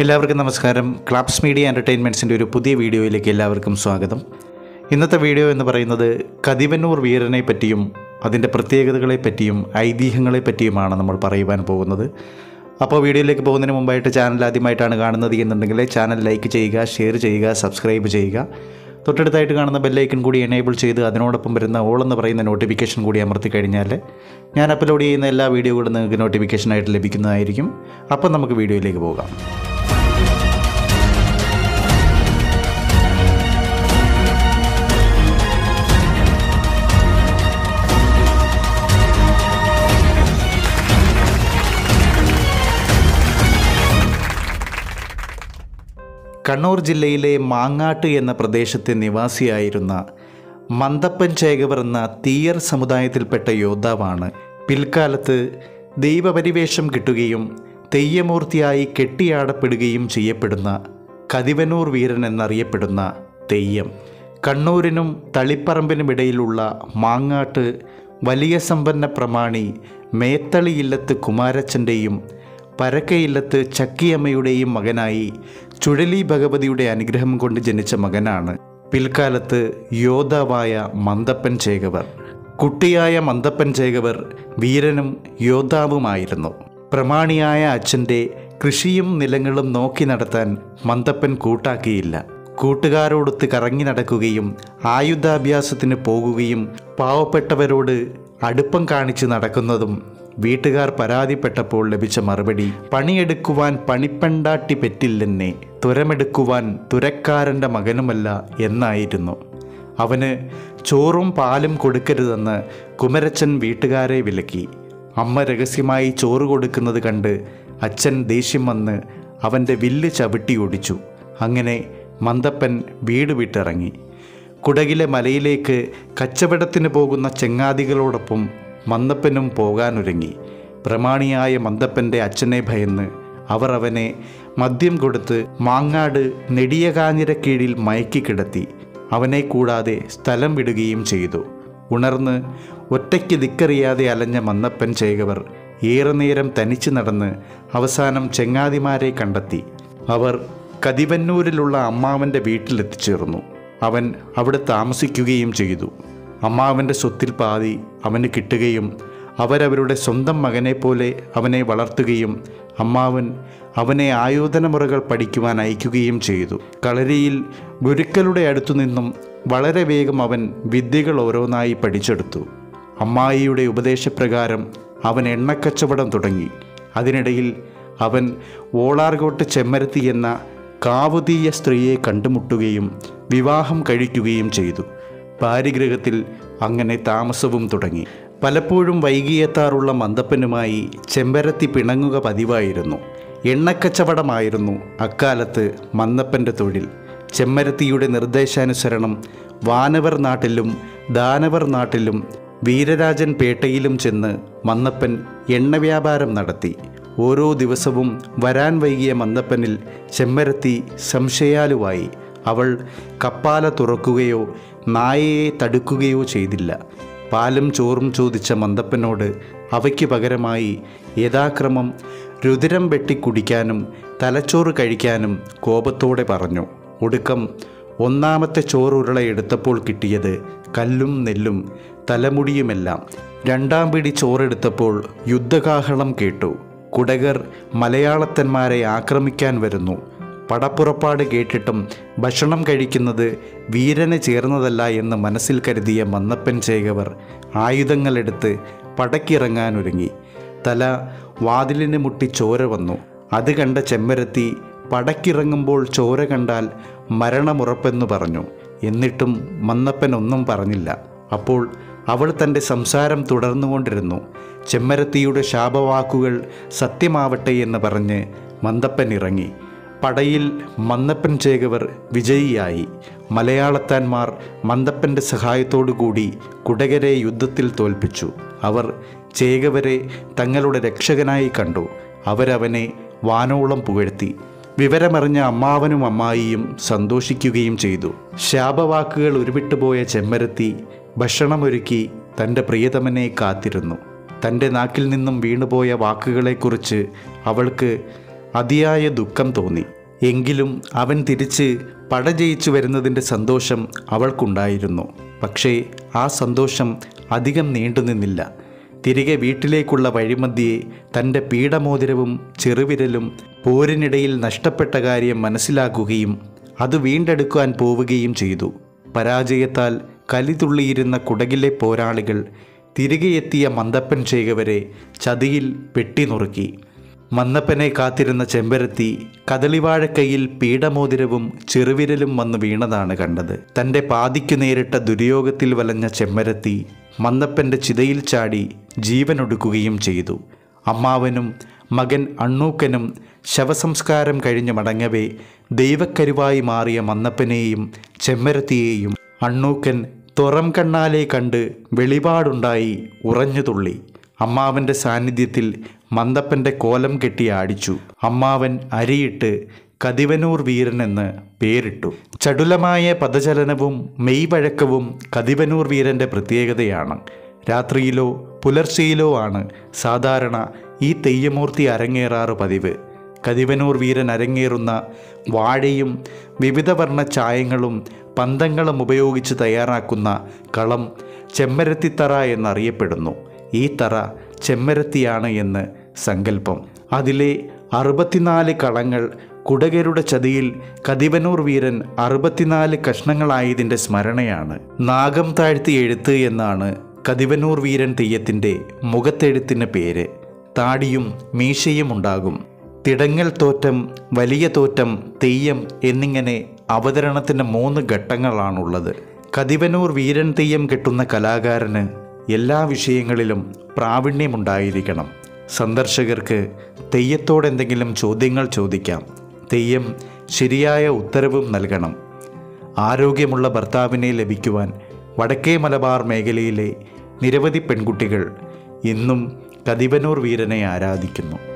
എല്ലാവർക്കും നമസ്കാരം claps media എൻ്റർടൈൻമെൻറ്റ്സിൻ്റെ ഒരു പുതിയ വീഡിയോയിലേക്ക് എല്ലാവർക്കും സ്വാഗതം ഇന്നത്തെ വീഡിയോ എന്ന് പറയുന്നത് കതിവന്നൂർ വീരനെ പറ്റിയും അതിൻ്റെ പ്രത്യേകതകളെ പറ്റിയും ഐതിഹ്യങ്ങളെ പറ്റിയുമാണ് നമ്മൾ പറയുവാൻ പോകുന്നത് അപ്പോൾ വീഡിയോയിലേക്ക് പോകുന്നതിന് മുമ്പായിട്ട് ചാനൽ ആദ്യമായിട്ടാണ് കാണുന്നത് എന്നുണ്ടെങ്കിൽ ചാനൽ ലൈക്ക് ചെയ്യുക ഷെയർ ചെയ്യുക സബ്സ്ക്രൈബ് ചെയ്യുക തൊട്ടടുത്തായിട്ട് കാണുന്ന ബെല്ലൈക്കൺ കൂടി എനേബിൾ ചെയ്ത് അതിനോടൊപ്പം വരുന്ന ഓൾ എന്ന് പറയുന്ന നോട്ടിഫിക്കേഷൻ കൂടി അമർത്തി കഴിഞ്ഞാൽ ഞാൻ അപ്ലോഡ് ചെയ്യുന്ന എല്ലാ വീഡിയോകളും നിങ്ങൾക്ക് നോട്ടിഫിക്കേഷനായിട്ട് ലഭിക്കുന്നതായിരിക്കും അപ്പം നമുക്ക് വീഡിയോയിലേക്ക് പോകാം കണ്ണൂർ ജില്ലയിലെ മാങ്ങാട്ട് എന്ന പ്രദേശത്തെ നിവാസിയായിരുന്ന മന്ദപ്പൻ ചേകവർ എന്ന തീയർ സമുദായത്തിൽപ്പെട്ട യോദ്ധാവാണ് പിൽക്കാലത്ത് ദൈവപരിവേഷം കിട്ടുകയും തെയ്യമൂർത്തിയായി കെട്ടിയാടപ്പെടുകയും ചെയ്യപ്പെടുന്ന കതിവനൂർ വീരൻ എന്നറിയപ്പെടുന്ന തെയ്യം കണ്ണൂരിനും തളിപ്പറമ്പിനുമിടയിലുള്ള മാങ്ങാട്ട് വലിയ സമ്പന്ന പ്രമാണി മേത്തളിയില്ലത്ത് കുമാരച്ചൻ്റെയും പരക്കയില്ലത്ത് ചക്കിയമ്മയുടെയും മകനായി ചുഴലി ഭഗവതിയുടെ അനുഗ്രഹം കൊണ്ട് ജനിച്ച മകനാണ് പിൽക്കാലത്ത് യോദ്ധാവായ മന്ദപ്പൻ ചേകവർ കുട്ടിയായ മന്ദപ്പൻ ചേകവർ വീരനും യോദ്ധാവുമായിരുന്നു പ്രമാണിയായ അച്ഛൻ്റെ കൃഷിയും നിലങ്ങളും നോക്കി നടത്താൻ മന്ദപ്പൻ കൂട്ടാക്കിയില്ല കൂട്ടുകാരോടൊത്ത് കറങ്ങി നടക്കുകയും ആയുധാഭ്യാസത്തിന് പോകുകയും പാവപ്പെട്ടവരോട് അടുപ്പം കാണിച്ച് നടക്കുന്നതും വീട്ടുകാർ പരാതിപ്പെട്ടപ്പോൾ ലഭിച്ച മറുപടി പണിയെടുക്കുവാൻ പണിപ്പെണ്ടാട്ടി പെറ്റില്ലെന്നെ തുരമെടുക്കുവാൻ തുരക്കാരൻ്റെ മകനുമല്ല എന്നായിരുന്നു അവന് ചോറും പാലും കൊടുക്കരുതെന്ന് കുമരച്ചൻ വീട്ടുകാരെ വിലക്കി അമ്മ രഹസ്യമായി ചോറ് കൊടുക്കുന്നത് കണ്ട് അച്ഛൻ ദേഷ്യം വന്ന് അവൻ്റെ വില്ല് ചവിട്ടി ഒടിച്ചു അങ്ങനെ മന്ദപ്പൻ വീട് വിട്ടിറങ്ങി കുടകിലെ മലയിലേക്ക് കച്ചവടത്തിന് പോകുന്ന ചെങ്ങാതികളോടൊപ്പം മന്ദപ്പനും പോകാനൊരുങ്ങി പ്രമാണിയായ മന്ദപ്പൻ്റെ അച്ഛനെ ഭയന്ന് അവർ അവനെ മദ്യം കൊടുത്ത് മാങ്ങാട് നെടിയകാഞ്ഞിര കീഴിൽ മയക്കി കിടത്തി അവനെ കൂടാതെ സ്ഥലം വിടുകയും ചെയ്തു ഉണർന്ന് ഒറ്റയ്ക്ക് ദിക്കറിയാതെ അലഞ്ഞ മന്നപ്പൻ ചേകവർ ഏറെ നേരം തനിച്ചു നടന്ന് അവസാനം ചെങ്ങാതിമാരെ കണ്ടെത്തി അവർ കതിവന്നൂരിലുള്ള അമ്മാവൻ്റെ വീട്ടിലെത്തിച്ചേർന്നു അവൻ അവിടെ താമസിക്കുകയും ചെയ്തു അമ്മാവൻ്റെ സ്വത്തിൽ പാതി അവന് കിട്ടുകയും അവരവരുടെ സ്വന്തം മകനെ പോലെ അവനെ വളർത്തുകയും അമ്മാവൻ അവനെ ആയോധനമുറകൾ പഠിക്കുവാൻ അയക്കുകയും ചെയ്തു കളരിയിൽ ഗുരുക്കളുടെ അടുത്തു നിന്നും വളരെ വേഗം അവൻ വിദ്യകൾ ഓരോന്നായി പഠിച്ചെടുത്തു അമ്മായിയുടെ ഉപദേശപ്രകാരം അവൻ എണ്ണക്കച്ചവടം തുടങ്ങി അതിനിടയിൽ അവൻ വോളാർകോട്ട് ചെമ്മരത്തി എന്ന കാവുതീയ സ്ത്രീയെ കണ്ടുമുട്ടുകയും വിവാഹം കഴിക്കുകയും ചെയ്തു പാരിഗ്രഹത്തിൽ അങ്ങനെ താമസവും തുടങ്ങി പലപ്പോഴും വൈകിയെത്താറുള്ള മന്ദപ്പനുമായി ചെമ്പരത്തി പിണങ്ങുക പതിവായിരുന്നു എണ്ണക്കച്ചവടമായിരുന്നു അക്കാലത്ത് മന്ദപ്പൻ്റെ തൊഴിൽ ചെമ്മരത്തിയുടെ നിർദ്ദേശാനുസരണം വാനവർ നാട്ടിലും ദാനവർ നാട്ടിലും വീരരാജൻ പേട്ടയിലും ചെന്ന് മന്നപ്പൻ എണ്ണ വ്യാപാരം നടത്തി ഓരോ ദിവസവും വരാൻ വൈകിയ മന്ദപ്പനിൽ ചെമ്മരത്തി സംശയാലുവായി അവൾ കപ്പാല തുറക്കുകയോ നായയെ തടുക്കുകയോ ചെയ്തില്ല പാലും ചോറും ചോദിച്ച മന്ദപ്പനോട് അവയ്ക്ക് പകരമായി യഥാക്രമം രുതിരം വെട്ടി കുടിക്കാനും തലച്ചോറ് കഴിക്കാനും കോപത്തോടെ പറഞ്ഞു ഒടുക്കം ഒന്നാമത്തെ ചോറുരുള എടുത്തപ്പോൾ കിട്ടിയത് കല്ലും നെല്ലും തലമുടിയുമെല്ലാം രണ്ടാം പിടി ചോറെടുത്തപ്പോൾ യുദ്ധകാഹളം കേട്ടു കുടകർ മലയാളത്തന്മാരെ ആക്രമിക്കാൻ വരുന്നു പടപ്പുറപ്പാട് കേട്ടിട്ടും ഭക്ഷണം കഴിക്കുന്നത് വീരന് ചേർന്നതല്ല എന്ന് മനസ്സിൽ കരുതിയ മന്നപ്പൻ ചേകവർ ആയുധങ്ങളെടുത്ത് പടക്കിറങ്ങാനൊരുങ്ങി തല വാതിലിന് മുട്ടി ചോര വന്നു അത് കണ്ട ചെമ്മരത്തി പടക്കിറങ്ങുമ്പോൾ ചോര കണ്ടാൽ മരണമുറപ്പെന്നു പറഞ്ഞു എന്നിട്ടും മന്നപ്പൻ ഒന്നും പറഞ്ഞില്ല അപ്പോൾ അവൾ തൻ്റെ സംസാരം തുടർന്നുകൊണ്ടിരുന്നു ചെമ്മരത്തിയുടെ ശാപവാക്കുകൾ സത്യമാവട്ടെ എന്ന് പറഞ്ഞ് മന്ദപ്പൻ ഇറങ്ങി പടയിൽ മന്ദപ്പൻ ചേകവർ വിജയിയായി മലയാളത്താന്മാർ മന്ദപ്പൻ്റെ സഹായത്തോടുകൂടി കുടകരെ യുദ്ധത്തിൽ തോൽപ്പിച്ചു അവർ ചേകവരെ തങ്ങളുടെ രക്ഷകനായി കണ്ടു അവരവനെ വാനോളം പുകഴ്ത്തി വിവരമറിഞ്ഞ അമ്മാവനും അമ്മായിയും സന്തോഷിക്കുകയും ചെയ്തു ശാപവാക്കുകൾ ഉരുവിട്ടുപോയ ചെമ്മരത്തി ഭക്ഷണമൊരുക്കി തൻ്റെ പ്രിയതമനെ കാത്തിരുന്നു തൻ്റെ നാക്കിൽ നിന്നും വീണുപോയ വാക്കുകളെക്കുറിച്ച് അവൾക്ക് അതിയായ ദുഃഖം തോന്നി എങ്കിലും അവൻ തിരിച്ച് പട ജയിച്ചു വരുന്നതിൻ്റെ സന്തോഷം അവൾക്കുണ്ടായിരുന്നു പക്ഷേ ആ സന്തോഷം അധികം നീണ്ടുനിന്നില്ല തിരികെ വീട്ടിലേക്കുള്ള വഴിമധ്യേ തൻ്റെ പീഡമോതിരവും ചെറുവിരലും പോരിനിടയിൽ നഷ്ടപ്പെട്ട കാര്യം മനസ്സിലാക്കുകയും അത് വീണ്ടെടുക്കാൻ പോവുകയും ചെയ്തു പരാജയത്താൽ കലിതുള്ളിയിരുന്ന കുടകിലെ പോരാളികൾ തിരികെ എത്തിയ മന്ദപ്പൻ ചേകവരെ ചതിയിൽ വെട്ടിനുറുക്കി മന്നപ്പനെ കാത്തിരുന്ന ചെമ്പരത്തി കദളിവാഴക്കൈയിൽ പീഡമോതിരവും ചെറുവിരലും വന്ന് വീണതാണ് കണ്ടത് തൻ്റെ പാതിക്കു നേരിട്ട ദുര്യോഗത്തിൽ വലഞ്ഞ ചെമ്മരത്തി മന്നപ്പൻ്റെ ചിതയിൽ ചാടി ജീവനൊടുക്കുകയും ചെയ്തു അമ്മാവനും മകൻ അണ്ണൂക്കനും ശവസംസ്കാരം കഴിഞ്ഞ് മടങ്ങവേ ദൈവക്കരുവായി മാറിയ മന്നപ്പനെയും ചെമ്മരത്തിയെയും അണ്ണൂക്കൻ തുറം കണ്ണാലെ കണ്ട് വെളിപാടുണ്ടായി ഉറഞ്ഞുതുള്ളി അമ്മാവൻ്റെ സാന്നിധ്യത്തിൽ മന്ദപ്പൻ്റെ കോലം കെട്ടി ആടിച്ചു അമ്മാവൻ അരിയിട്ട് കതിവനൂർ വീരൻ എന്ന് പേരിട്ടു ചടുലമായ പദചലനവും മെയ്വഴക്കവും കതിവനൂർ വീരൻ്റെ പ്രത്യേകതയാണ് രാത്രിയിലോ പുലർച്ചയിലോ ആണ് സാധാരണ ഈ തെയ്യമൂർത്തി അരങ്ങേറാറ് പതിവ് കതിവനൂർ വീരൻ അരങ്ങേറുന്ന വാഴയും വിവിധ വർണ്ണ ചായങ്ങളും പന്തങ്ങളും ഉപയോഗിച്ച് തയ്യാറാക്കുന്ന കളം ചെമ്മരത്തിത്തറ എന്നറിയപ്പെടുന്നു ഈ തറ ചെമ്മരത്തിയാണ് എന്ന് സങ്കല്പം അതിലെ അറുപത്തിനാല് കളങ്ങൾ കുടകരുടെ ചതിയിൽ കതിവനൂർ വീരൻ അറുപത്തിനാല് കഷ്ണങ്ങളായതിൻ്റെ സ്മരണയാണ് നാഗം താഴ്ത്തി എഴുത്ത് എന്നാണ് കതിവനൂർ വീരൻ തെയ്യത്തിൻ്റെ മുഖത്തെഴുത്തിന് പേര് താടിയും മീശയും ഉണ്ടാകും തിടങ്ങൽ തോറ്റം വലിയ തോറ്റം തെയ്യം എന്നിങ്ങനെ അവതരണത്തിന് മൂന്ന് ഘട്ടങ്ങളാണുള്ളത് കതിവനൂർ വീരൻ തെയ്യം കെട്ടുന്ന കലാകാരന് എല്ലാ വിഷയങ്ങളിലും പ്രാവീണ്യമുണ്ടായിരിക്കണം സന്ദർശകർക്ക് തെയ്യത്തോടെന്തെങ്കിലും ചോദ്യങ്ങൾ ചോദിക്കാം തെയ്യം ശരിയായ ഉത്തരവും നൽകണം ആരോഗ്യമുള്ള ഭർത്താവിനെ ലഭിക്കുവാൻ വടക്കേ മലബാർ മേഖലയിലെ നിരവധി പെൺകുട്ടികൾ ഇന്നും കതിവനൂർ വീരനെ ആരാധിക്കുന്നു